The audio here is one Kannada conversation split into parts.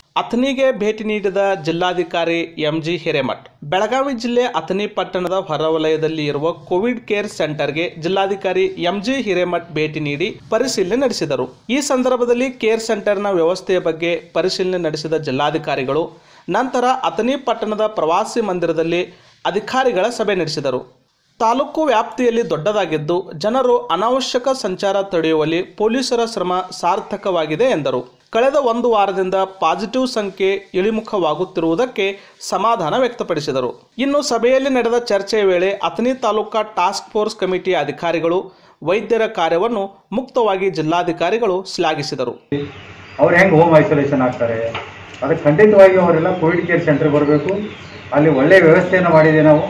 ಅಥಣಿಗೆ ಭೇಟಿ ನೀಡಿದ ಜಿಲ್ಲಾಧಿಕಾರಿ ಎಂಜಿ ಹಿರೇಮಠ್ ಬೆಳಗಾವಿ ಜಿಲ್ಲೆ ಅಥಣಿ ಪಟ್ಟಣದ ಹೊರವಲಯದಲ್ಲಿ ಇರುವ ಕೋವಿಡ್ ಕೇರ್ ಸೆಂಟರ್ಗೆ ಜಿಲ್ಲಾಧಿಕಾರಿ ಎಂಜಿ ಹಿರೇಮಠ್ ಭೇಟಿ ನೀಡಿ ಪರಿಶೀಲನೆ ನಡೆಸಿದರು ಈ ಸಂದರ್ಭದಲ್ಲಿ ಕೇರ್ ಸೆಂಟರ್ನ ವ್ಯವಸ್ಥೆಯ ಬಗ್ಗೆ ಪರಿಶೀಲನೆ ನಡೆಸಿದ ಜಿಲ್ಲಾಧಿಕಾರಿಗಳು ನಂತರ ಅಥಣಿ ಪಟ್ಟಣದ ಪ್ರವಾಸಿ ಮಂದಿರದಲ್ಲಿ ಅಧಿಕಾರಿಗಳ ಸಭೆ ನಡೆಸಿದರು ತಾಲೂಕು ವ್ಯಾಪ್ತಿಯಲ್ಲಿ ದೊಡ್ಡದಾಗಿದ್ದು ಜನರು ಅನಾವಶ್ಯಕ ಸಂಚಾರ ತಡೆಯುವಲ್ಲಿ ಪೊಲೀಸರ ಶ್ರಮ ಸಾರ್ಥಕವಾಗಿದೆ ಎಂದರು ಕಳೆದ ಒಂದು ವಾರದಿಂದ ಪಾಸಿಟಿವ್ ಸಂಖ್ಯೆ ಇಳಿಮುಖವಾಗುತ್ತಿರುವುದಕ್ಕೆ ಸಮಾಧಾನ ವ್ಯಕ್ತಪಡಿಸಿದರು ಇನ್ನು ಸಭೆಯಲ್ಲಿ ನಡೆದ ಚರ್ಚೆಯ ವೇಳೆ ಅಥಣಿ ತಾಲೂಕಾ ಟಾಸ್ಕ್ ಫೋರ್ಸ್ ಕಮಿಟಿಯ ಅಧಿಕಾರಿಗಳು ವೈದ್ಯರ ಕಾರ್ಯವನ್ನು ಮುಕ್ತವಾಗಿ ಜಿಲ್ಲಾಧಿಕಾರಿಗಳು ಶ್ಲಾಘಿಸಿದರು ಅವ್ರು ಹೆಂಗೆ ಹೋಮ್ ಐಸೋಲೇಷನ್ ಆಗ್ತಾರೆ ಅದಕ್ಕೆ ಖಂಡಿತವಾಗಿ ಅವರೆಲ್ಲ ಕೋವಿಡ್ ಕೇರ್ ಸೆಂಟರ್ಗೆ ಬರಬೇಕು ಅಲ್ಲಿ ಒಳ್ಳೆಯ ವ್ಯವಸ್ಥೆಯನ್ನು ಮಾಡಿದ್ದೀವಿ ನಾವು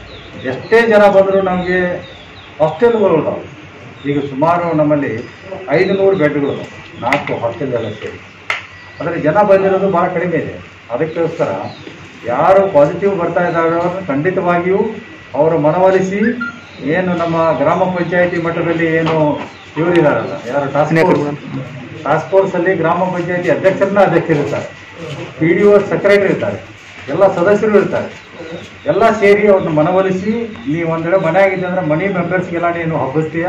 ಎಷ್ಟೇ ಜನ ಬಂದರೂ ನಮಗೆ ಹಾಸ್ಟೆಲ್ಗಳು ಇದಾವೆ ಈಗ ಸುಮಾರು ನಮ್ಮಲ್ಲಿ ಐದು ನೂರು ಬೆಡ್ಗಳು ಇದಾವೆ. ನಾಲ್ಕು ಹಾಸ್ಟೆಲ್ ಎಲ್ಲ ಸೇರಿ ಆದರೆ ಜನ ಬಂದಿರೋದು ಭಾಳ ಕಡಿಮೆ ಇದೆ ಅದಕ್ಕೋಸ್ಕರ ಯಾರು ಪಾಸಿಟಿವ್ ಬರ್ತಾ ಇದ್ದಾರೆ ಅವ್ರನ್ನ ಖಂಡಿತವಾಗಿಯೂ ಅವರು ಮನವೊಲಿಸಿ ಏನು ನಮ್ಮ ಗ್ರಾಮ ಪಂಚಾಯಿತಿ ಮಟ್ಟದಲ್ಲಿ ಏನು ಇವರಿದಾರಲ್ಲ ಯಾರು ಟಾಸ್ಕ್ ಫೋರ್ಸ್ ಟಾಸ್ಕ್ ಫೋರ್ಸಲ್ಲಿ ಗ್ರಾಮ ಪಂಚಾಯಿತಿ ಅಧ್ಯಕ್ಷರನ್ನ ಅಧ್ಯಕ್ಷರಿರ್ತಾರೆ ಪಿ ಡಿ ಒ ಸೆಕ್ರೆಟರಿ ಇರ್ತಾರೆ ಎಲ್ಲ ಸದಸ್ಯರು ಇರ್ತಾರೆ ಎಲ್ಲ ಸೇರಿ ಅವ್ರನ್ನ ಮನವೊಲಿಸಿ ನೀವು ಒಂದು ವೇಳೆ ಮನೆ ಆಗಿದ್ದೆ ಅಂದ್ರೆ ಮನಿ ಮೆಂಬರ್ಸ್ಗೆಲ್ಲ ನೀನು ಹಬ್ಬಿಸ್ತೀಯ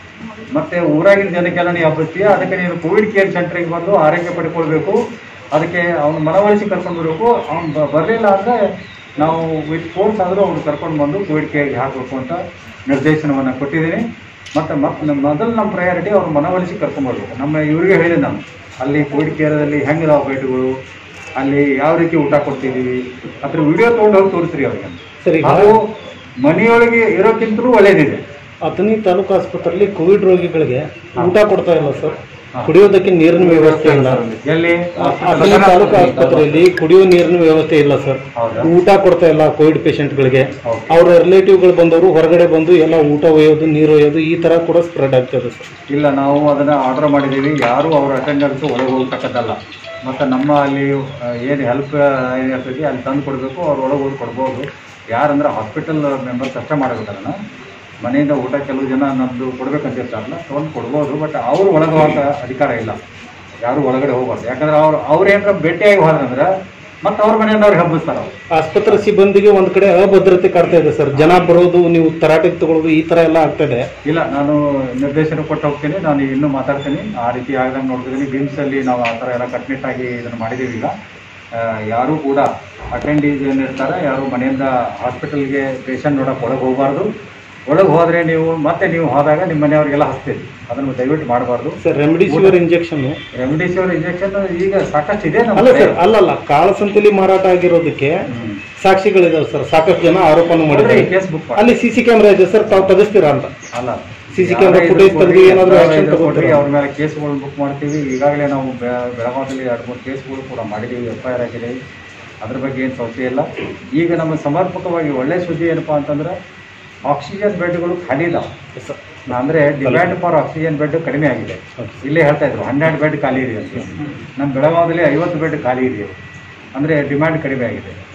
ಮತ್ತೆ ಊರಾಗಿನ ಜನಕ್ಕೆಲ್ಲ ನೀವು ಹಬ್ಬಿಸ್ತೀಯ ಅದಕ್ಕೆ ನೀನು ಕೋವಿಡ್ ಕೇರ್ ಸೆಂಟ್ರಿಗೆ ಬಂದು ಆರೈಕೆ ಪಡ್ಕೊಳ್ಬೇಕು ಅದಕ್ಕೆ ಅವ್ನು ಮನವೊಲಿಸಿ ಕರ್ಕೊಂಡು ಬರಬೇಕು ಅವ್ನು ಬರಲಿಲ್ಲ ಅಂದರೆ ನಾವು ವಿತ್ ಫೋರ್ಸ್ ಆದರೂ ಅವ್ನು ಕರ್ಕೊಂಡು ಬಂದು ಕೋವಿಡ್ ಕೇರ್ಗೆ ಹಾಕಬೇಕು ಅಂತ ನಿರ್ದೇಶನವನ್ನು ಕೊಟ್ಟಿದ್ದೀನಿ ಮತ್ತು ಮತ್ತೆ ನಮ್ಮ ಮೊದಲು ನಮ್ಮ ಪ್ರಯಾರಿಟಿ ಅವ್ರು ಮನವೊಲಿಸಿ ಕರ್ಕೊಂಡ್ಬರ್ಬೇಕು ನಮ್ಮ ಇವರಿಗೆ ಹೇಳಿದೆ ನಾನು ಅಲ್ಲಿ ಕೋವಿಡ್ ಕೇರದಲ್ಲಿ ಹೆಂಗಿದಾವೆ ಬೆಡ್ಗಳು ಅಲ್ಲಿ ಯಾವ ರೀತಿ ಊಟ ಕೊಡ್ತಿದ್ದೀವಿ ಅದ್ರ ವಿಡಿಯೋ ತೊಗೊಂಡು ಹೋಗಿ ತೋರಿಸ್ರಿ ಅವ್ರಿಗೆ ಸರಿ ಅದು ಮನೆಯೊಳಗೆ ಇರೋಕ್ಕಿಂತಲೂ ಒಳ್ಳೇದಿದೆ ಅಥಣಿ ತಾಲೂಕು ಆಸ್ಪತ್ರೆಯಲ್ಲಿ ಕೋವಿಡ್ ರೋಗಿಗಳಿಗೆ ಊಟ ಕೊಡ್ತಾ ಇಲ್ಲ ಸರ್ ಕುಡಿಯೋದಕ್ಕೆ ನೀರಿನ ವ್ಯವಸ್ಥೆ ಇಲ್ಲ ಎಲ್ಲಿ ಅಥಣಿ ತಾಲೂಕು ಆಸ್ಪತ್ರೆಯಲ್ಲಿ ಕುಡಿಯೋ ನೀರಿನ ವ್ಯವಸ್ಥೆ ಇಲ್ಲ ಸರ್ ಹೌದಾ ಊಟ ಕೊಡ್ತಾ ಇಲ್ಲ ಕೋವಿಡ್ ಪೇಷಂಟ್ಗಳಿಗೆ ಹೌದು. ಅವರ ರಿಲೇಟಿವ್ಗಳು ಬಂದವರು ಹೊರಗಡೆ ಬಂದು ಎಲ್ಲ ಊಟ ಒಯ್ಯೋದು ನೀರು ಒಯ್ಯೋದು ಈ ತರ ಕೂಡ ಸ್ಪ್ರೆಡ್ ಆಗ್ತದೆ ಸರ್ ಇಲ್ಲ ನಾವು ಅದನ್ನು ಆರ್ಡರ್ ಮಾಡಿದ್ದೀವಿ ಯಾರು ಅವ್ರ ಅಟೆಂಡರ್ಸು ಒಳಗೆ ಹೋಗ್ತಕ್ಕದ್ದಲ್ಲ ಮತ್ತು ನಮ್ಮ ಅಲ್ಲಿ ಏನು ಹೆಲ್ಪ್ ಏನಿರ್ತೈತಿ ಅಲ್ಲಿ ತಂದು ಕೊಡಬೇಕು ಅವ್ರು ಒಳಗೆ ಹೋಗಿ ಕೊಡ್ಬೋದು ಯಾರಂದ್ರೆ ಹಾಸ್ಪಿಟಲ್ ಮೆಂಬರ್ಸ್ ಅಷ್ಟೇ ಮಾಡಬೇಕಲ್ಲ ಮನೆಯಿಂದ ಊಟ ಕೆಲವು ಜನ ನಮ್ಮದು ಕೊಡ್ಬೇಕಂತ ಇರ್ತಾರಲ್ಲ ತೊಗೊಂಡು ಕೊಡ್ಬೋದು ಬಟ್ ಅವ್ರು ಒಳಗೆ ಹೋಗೋ ಅಧಿಕಾರ ಇಲ್ಲ ಯಾರು ಒಳಗಡೆ ಹೋಗ್ಬಾರ್ದು ಯಾಕಂದ್ರೆ ಅವ್ರು ಅವ್ರು ಏನಾರ ಭೇಟಿಯಾಗಿ ಹೋದ್ರಂದ್ರೆ ಮತ್ತೆ ಅವ್ರ ಮನೆಯಿಂದ ಅವ್ರಿಗೆ ಹಬ್ಬಿಸ್ತಾರೆ ಅವ್ರು ಆಸ್ಪತ್ರೆ ಸಿಬ್ಬಂದಿಗೆ ಒಂದ್ ಕಡೆ ಅಭದ್ರತೆ ಕಾಡ್ತಾ ಇದೆ ಸರ್ ಜನ ಬರೋದು ನೀವು ತರಾಟೆಗೆ ತಗೊಳ್ಳೋದು ಈ ತರ ಎಲ್ಲ ಆಗ್ತದೆ ಇಲ್ಲ ನಾನು ನಿರ್ದೇಶನ ಕೊಟ್ಟು ಹೋಗ್ತೀನಿ ನಾನು ಇನ್ನೂ ಮಾತಾಡ್ತೀನಿ ಆ ರೀತಿ ಆಗದಂಗೆ ನೋಡ್ತಿದ್ದೀನಿ ಬಿಮ್ಸಲ್ಲಿ ನಾವು ಆ ಥರ ಎಲ್ಲ ಕಟ್ನಿಟ್ಟಾಗಿ ಇದನ್ನು ಮಾಡಿದ್ದೀವಿ ಈಗ ಆ, ಯಾರೂ ಕೂಡ ಅಟೆಂಡೀಸ್ ಏನಿರ್ತಾರೆ ಯಾರು ಮನೆಯಿಂದ ಹಾಸ್ಪಿಟಲ್ಗೆ ಪೇಷಂಟ್ ನೋಡೋಕೆ ಒಳಗೆ ಹೋಗಬಾರ್ದು ಒಳಗೆ ಹೋದರೆ ನೀವು ಮತ್ತೆ ನೀವು ಹೋದಾಗ ನಿಮ್ಮ ಮನೆಯವ್ರಿಗೆಲ್ಲ ಹಚ್ತೀರಿ ಅದನ್ನು ದಯವಿಟ್ಟು ಮಾಡಬಾರ್ದು sir remdesivir injection remdesivir injection ಈಗ ಸಾಕಷ್ಟು ಇದೆ ನಮ್ಮ ಅಲ್ಲ ಕಡೆ. ಸರ್ ಅಲ್ಲಲ್ಲ ಕಾಳಸಂತೆಲಿ ಮಾರಾಟ ಆಗಿರೋದಕ್ಕೆ ಹ್ಮ್. ಸಾಕ್ಷಿಗಳಿದಾವೆ ಸರ್ ಸಾಕಷ್ಟು ಜನ ಆರೋಪನ ನೋಡ್ರಿ, ಮಾಡಿದ್ದಾರೆ ಕೇಸ್ ಬುಕ್ ಮಾಡಿ ಅಲ್ಲಿ ಸಿ ಸಿ ಕ್ಯಾಮ್ರಾ ಇದೆ ಸರ್ ತಾವು ತೆಗೆಸ್ತೀರಾ ಅಂತ ಅಲ್ಲ CC camera footage ತೆಗ್ದು ಏನಾದ್ರು action ಕೊಡ್ರಿ ತಗೋತೀರಾ? ಅವ್ರ ಮೇಲೆ ಕೇಸ್ಗಳು ಬುಕ್ ಮಾಡ್ತೀವಿ ಈಗಾಗಲೇ ನಾವು ಬೆ- ಬೆಳಗಾವದಲ್ಲಿ ಎರಡು ಮೂರು ಕೇಸ್ಗಳು ಕೂಡ ಮಾಡಿದ್ದೀವಿ ಎಫ್ ಐ ಆರ್ ಆಗಿದೆ ಅದ್ರ ಬಗ್ಗೆ ಏನು ಸಮಸ್ಯೆ ಇಲ್ಲ ಈಗ ನಮ್ಮ ಸಮರ್ಪಕವಾಗಿ ಒಳ್ಳೆ ಸುದ್ದಿ ಏನಪ್ಪಾ ಅಂತಂದ್ರೆ ಆಕ್ಸಿಜನ್ ಬೆಡ್ಗಳು ಖಾಲಿ ಇದಾವೆ ಅಂದರೆ ಡಿಮ್ಯಾಂಡ್ ಫಾರ್ ಆಕ್ಸಿಜನ್ ಬೆಡ್ ಕಡಿಮೆ ಆಗಿದೆ ಇಲ್ಲೇ ಹೇಳ್ತಾ ಇದ್ರು ಹನ್ನೆರಡು ಬೆಡ್ ಖಾಲಿ ಇದೆ ಅಂತ ನಮ್ಮ ಬೆಳಗಾವದಲ್ಲಿ ಐವತ್ತು ಬೆಡ್ ಖಾಲಿ ಇದೆ ಅಂದರೆ ಡಿಮ್ಯಾಂಡ್ ಕಡಿಮೆ ಆಗಿದೆ